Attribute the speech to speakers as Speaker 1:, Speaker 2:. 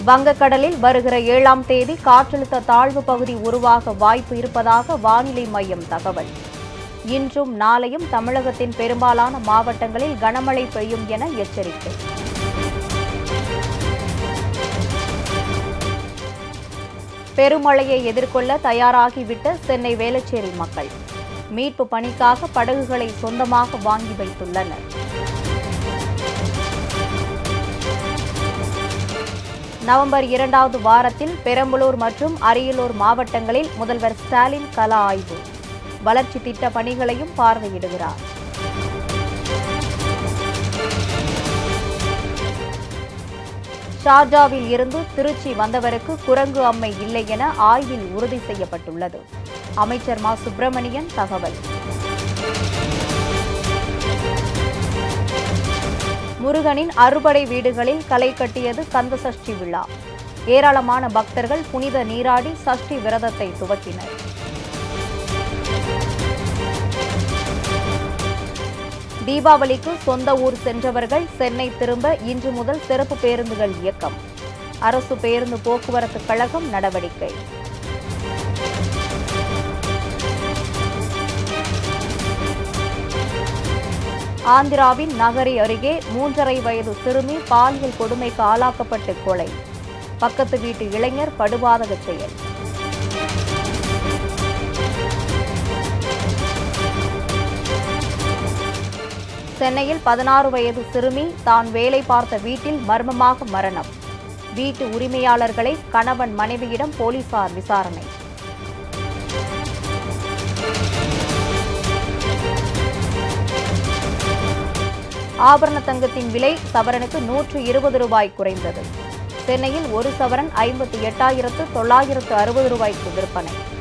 Speaker 1: வங்கக்கடலில் வருகிற ஏழாம் தேதி காற்றழுத்த தாழ்வு பகுதி உருவாக வாய்ப்பு இருப்பதாக வானிலை மையம் தகவல் இன்றும் நாளையும் தமிழகத்தின் பெரும்பாலான மாவட்டங்களில் கனமழை பெய்யும் என எச்சரிக்கை பெருமழையை எதிர்கொள்ள தயாராகிவிட்ட சென்னை வேளச்சேரி மக்கள் மீட்பு பணிக்காக படகுகளை சொந்தமாக வாங்கி வைத்துள்ளனர் நவம்பர் இரண்டாவது வாரத்தில் பெரம்பலூர் மற்றும் அரியலூர் மாவட்டங்களில் முதல்வர் ஸ்டாலின் கள ஆய்வு வளர்ச்சி திட்ட பணிகளையும் பார்வையிடுகிறார் ஷார்ஜாவில் இருந்து திருச்சி வந்தவருக்கு குரங்கு அம்மை இல்லை என ஆய்வில் உறுதி செய்யப்பட்டுள்ளது அமைச்சர் மா சுப்பிரமணியன் தகவல் முருகனின் அறுபடை வீடுகளில் களை கட்டியது கந்த சஷ்டி விழா ஏராளமான பக்தர்கள் புனித நீராடி சஷ்டி விரதத்தை துவக்கினர் தீபாவளிக்கு சொந்த ஊர் சென்றவர்கள் சென்னை திரும்ப இன்று முதல் சிறப்பு பேருந்துகள் இயக்கம் அரசு பேருந்து போக்குவரத்து கழகம் நடவடிக்கை ஆந்திராவின் நகரி அருகே மூன்றரை வயது சிறுமி பாலியல் கொடுமைக்கு ஆளாக்கப்பட்டு கொலை பக்கத்து வீட்டு இளைஞர் படுபாதக செயல் சென்னையில் பதினாறு வயது சிறுமி தான் வேலை பார்த்த வீட்டில் மர்மமாக மரணம் வீட்டு உரிமையாளர்களை கணவன் மனைவியிடம் போலீசார் விசாரணை ஆபரண தங்கத்தின் விலை சவரனுக்கு நூற்று இருபது ரூபாய் குறைந்தது சென்னையில் ஒரு சவரன் ஐம்பத்தி எட்டாயிரத்து தொள்ளாயிரத்து அறுபது ரூபாய்க்கு விற்பனை